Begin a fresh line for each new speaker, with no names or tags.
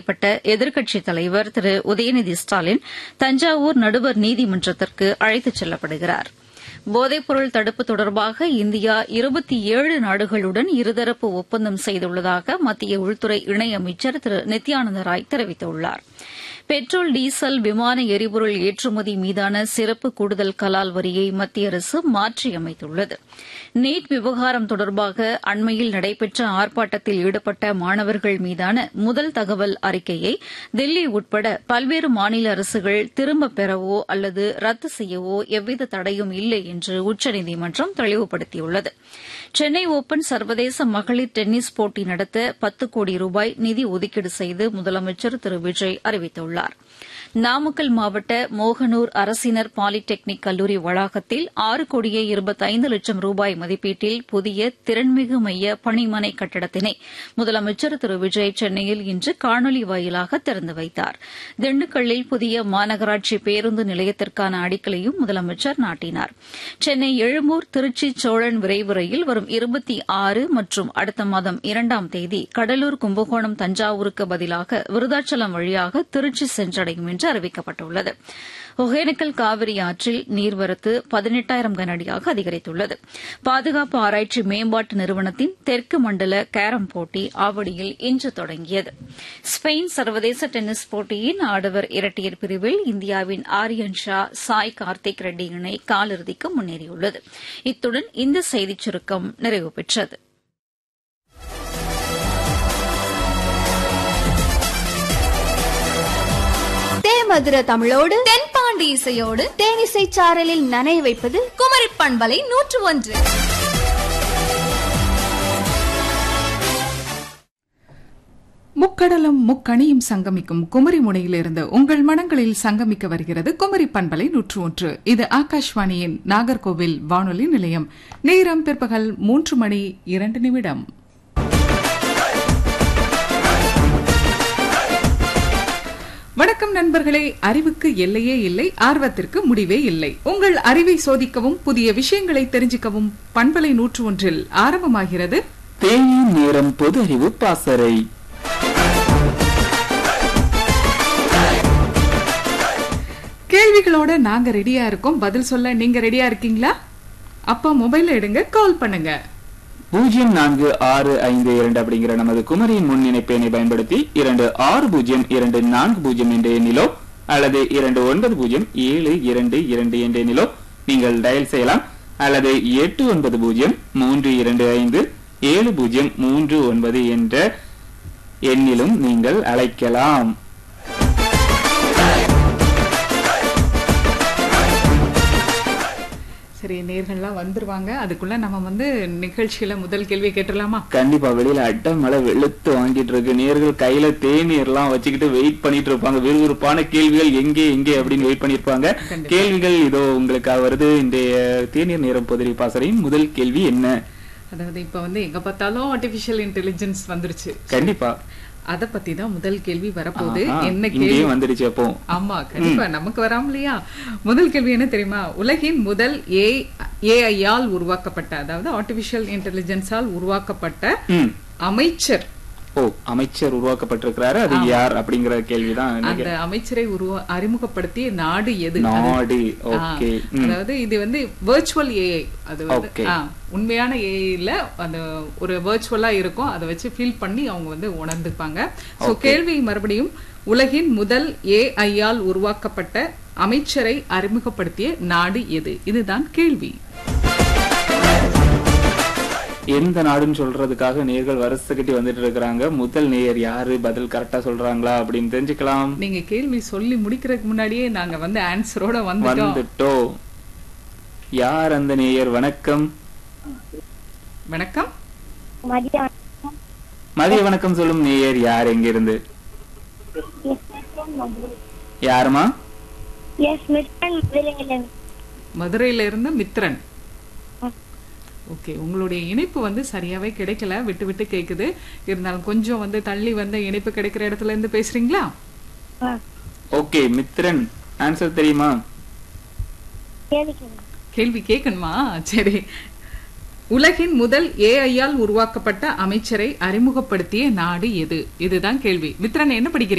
செய்யப்பட்ட எதிர்க்கட்சித் தலைவர் திரு உதயநிதி ஸ்டாலின் தஞ்சாவூர் நடுவர் நீதிமன்றத்திற்கு அழைத்துச் செல்லப்படுகிறார் போதைப்பொருள் தடுப்பு தொடர்பாக இந்தியா இருபத்தி ஏழு நாடுகளுடன் இருதரப்பு ஒப்பந்தம் செய்துள்ளதாக மத்திய உள்துறை இணையமைச்சர் திரு நித்யானந்த ராய் தெரிவித்துள்ளார் பெட்ரோல் டீசல் விமான எரிபொருள் ஏற்றுமதி மீதான சிறப்பு கூடுதல் கலால் வரியை மத்திய அரசு மாற்றியமைத்துள்ளது நீட் விவகாரம் தொடர்பாக அண்மையில் நடைபெற்ற ஆர்ப்பாட்டத்தில் ஈடுபட்ட மாணவர்கள் மீதான முதல் தகவல் அறிக்கையை தில்லி உட்பட பல்வேறு மாநில அரசுகள் திரும்பப் பெறவோ அல்லது ரத்து செய்யவோ எவ்வித தடையும் இல்லை என்று உச்சநீதிமன்றம் தெளிவுபடுத்தியுள்ளது சென்னை ஓபன் சர்வதேச மகளிர் டென்னிஸ் போட்டி நடத்த பத்து கோடி ரூபாய் நிதி ஒதுக்கீடு செய்து முதலமைச்சர் திரு விஜய் அறிவித்துள்ளார் நாமக்கல் மாவட்ட மோகனூர் அரசினர் பாலிடெக்னிக் கல்லூரி வளாகத்தில் ஆறு கோடியே இருபத்தைந்து லட்சம் ரூபாய் மதிப்பீட்டில் புதிய திறன்மிகு மைய பணிமனை கட்டடத்தினை முதலமைச்சர் திரு விஜய் சென்னையில் இன்று காணொலி வாயிலாக திறந்து வைத்தார் திண்டுக்கல்லில் புதிய மாநகராட்சி பேருந்து நிலையத்திற்கான அடிக்கலையும் முதலமைச்சர் நாட்டினார் சென்னை எழும்பூர் திருச்சி சோழன் விரைவு ரயில் வரும் இருபத்தி ஆறு மற்றும் அடுத்த மாதம் இரண்டாம் தேதி கடலூர் கும்பகோணம் தஞ்சாவூருக்கு பதிலாக விருதாச்சலம் வழியாக திருச்சி சென்றடையும் என்று அறிவிக்கப்பட்டுள்ளது ஒகேனக்கல் காவிரி ஆற்றில் நீர்வரத்து பதினெட்டாயிரம் கனஅடியாக அதிகரித்துள்ளது பாதுகாப்பு ஆராய்ச்சி மேம்பாட்டு நிறுவனத்தின் தெற்கு மண்டல கேரம் போட்டி ஆவடியில் இன்று தொடங்கியது ஸ்பெயின் சர்வதேச டென்னிஸ் போட்டியின் ஆடவர் இரட்டையர் பிரிவில் இந்தியாவின் ஆரியன் ஷா சாய் கார்த்திக் ரெட்டி இணை காலிறுதிக்கு முன்னேறியுள்ளது இத்துடன் இந்த செய்திச் சுருக்கம் நிறைவு பெற்றது
தேமதுர தமிழோடு
தென்பாண்டி இசையோடு
தேனிசை சாரலில் நனைய வைப்பது
குமரி பண்பலை நூற்று ஒன்று
முக்கடலும் முக்கணியும் சங்கமிக்கும் குமரி முனையிலிருந்து உங்கள் மனங்களில் சங்கமிக்க வருகிறது குமரி பண்பலை நூற்று ஒன்று இது ஆகாஷ்வாணியின் நாகர்கோவில் வானொலி நிலையம் நேரம் பிற்பகல் மூன்று மணி இரண்டு நிமிடம் வணக்கம் நண்பர்களே அறிவுக்கு எல்லையே இல்லை ஆர்வத்திற்கு முடிவே இல்லை உங்கள் அறிவை சோதிக்கவும் புதிய விஷயங்களை தெரிஞ்சுக்கவும் பண்பலை நூற்று ஒன்றில் ஆரம்பமாகிறது
தேனியின் நேரம் பொது அறிவு பாசறை
கேள்விகளோட நாங்க ரெடியா இருக்கோம் பதில் சொல்ல நீங்க ரெடியா இருக்கீங்களா அப்ப மொபைல் எடுங்க கால் பண்ணுங்க
பூஜ்ஜியம் நான்கு ஆறு ஐந்து இரண்டு அப்படிங்கிற நமது குமரியின் முன் இணைப்பு எண்ணை பயன்படுத்தி இரண்டு ஆறு பூஜ்ஜியம் இரண்டு நான்கு பூஜ்ஜியம் என்ற எண்ணிலோ அல்லது இரண்டு ஒன்பது பூஜ்ஜியம் ஏழு இரண்டு இரண்டு என்ற எண்ணிலோ நீங்கள் டயல் செய்யலாம் அல்லது எட்டு ஒன்பது பூஜ்ஜியம் மூன்று இரண்டு ஐந்து ஏழு பூஜ்ஜியம் மூன்று ஒன்பது என்ற எண்ணிலும் நீங்கள் அழைக்கலாம்
சரி நேர்கள்லாம் வந்துருவாங்க அதுக்குள்ள நம்ம வந்து நிகழ்ச்சியில முதல் கேள்வி கேட்டுடலாமா
கண்டிப்பா வெளியில அட்டை மழை வெளுத்து வாங்கிட்டு இருக்கு நேர்கள் கையில தேநீர் எல்லாம் வச்சுக்கிட்டு வெயிட் பண்ணிட்டு இருப்பாங்க விறுவிறுப்பான கேள்விகள் எங்கே எங்கே அப்படின்னு வெயிட் பண்ணிருப்பாங்க
கண்டிப்பா.
கேள்விகள் இதோ உங்களுக்காக வருது இன்றைய தேநீர் நேரம் பொதிரி பாசறையின் முதல் கேள்வி என்ன
அதாவது இப்ப வந்து எங்க பார்த்தாலும் ஆர்டிபிஷியல் இன்டெலிஜென்ஸ் வந்துருச்சு
கண்டிப்பா
அத பத்தி தான் முதல் கேள்வி வரப்போகுது
ஆஹா,
என்ன கேள்வி
இங்கேயும் வந்துடுச்சு அப்போ
ஆமா கண்டிப்பா நமக்கு வராமலையா முதல் கேள்வி என்ன தெரியுமா உலகின் முதல் ஏ ஏஐயால் உருவாக்கப்பட்ட அதாவது ஆர்டிபிஷியல் இன்டெலிஜென்ஸால் உருவாக்கப்பட்ட
ம்.
அமைச்சர்
ஓ அமைச்சர் உருவாக்கப்பட்டிருக்கிறாரு அது யார் அப்படிங்கிற கேள்விதான்
அந்த
இன்னைக்கு.
அமைச்சரை உருவா அறிமுகப்படுத்திய நாடு எது
நாடு
ஆ,
ஓகே
அதாவது இது வந்து வெர்ச்சுவல் ஏஐ அது வந்து
Okay.
ஆ, உண்மையான ஏஐல அந்த ஒரு வெர்ச்சுவலா இருக்கும் அதை வச்சு ஃபீல் பண்ணி அவங்க வந்து உணர்ந்துப்பாங்க சோ கேள்வி மறுபடியும் உலகின் முதல் ஏஐயால் உருவாக்கப்பட்ட அமைச்சரை அறிமுகப்படுத்திய நாடு எது இதுதான் கேள்வி
எந்த நாடுன்னு சொல்றதுக்காக நேர்கள் வரிசை கட்டி வந்துட்டு இருக்கிறாங்க முதல் நேயர் யாரு பதில் கரெக்டா சொல்றாங்களா அப்படின்னு தெரிஞ்சுக்கலாம்
நீங்க கேள்வி சொல்லி முடிக்கிறதுக்கு முன்னாடியே நாங்க வந்து ஆன்சரோட வந்துட்டோம்
வந்துட்டோ யார் அந்த நேயர் வணக்கம்
வணக்கம்
மதியம்
மதிய வணக்கம் சொல்லும் நேயர் யார் எங்க இருந்து யாருமா
எஸ் மிஸ்டன் மதுரையில
மதுரையில இருந்து மித்ரன் ஓகே உங்களுடைய இணைப்பு வந்து சரியாவே கிடைக்கல விட்டு விட்டு கேக்குது இருந்தாலும் கொஞ்சம் வந்து தள்ளி வந்த இணைப்பு கிடைக்கிற இடத்துல இருந்து பேசுறீங்களா
ஆ,
ஓகே மித்ரன் ஆன்சர் தெரியுமா
கேளுங்க
கேள்வி கேட்கணுமா சரி உலகின் முதல் ஏஐயால் உருவாக்கப்பட்ட அமைச்சரை அறிமுகப்படுத்திய நாடு எது இதுதான் கேள்வி மித்ரன் என்ன படிக்கிறீங்க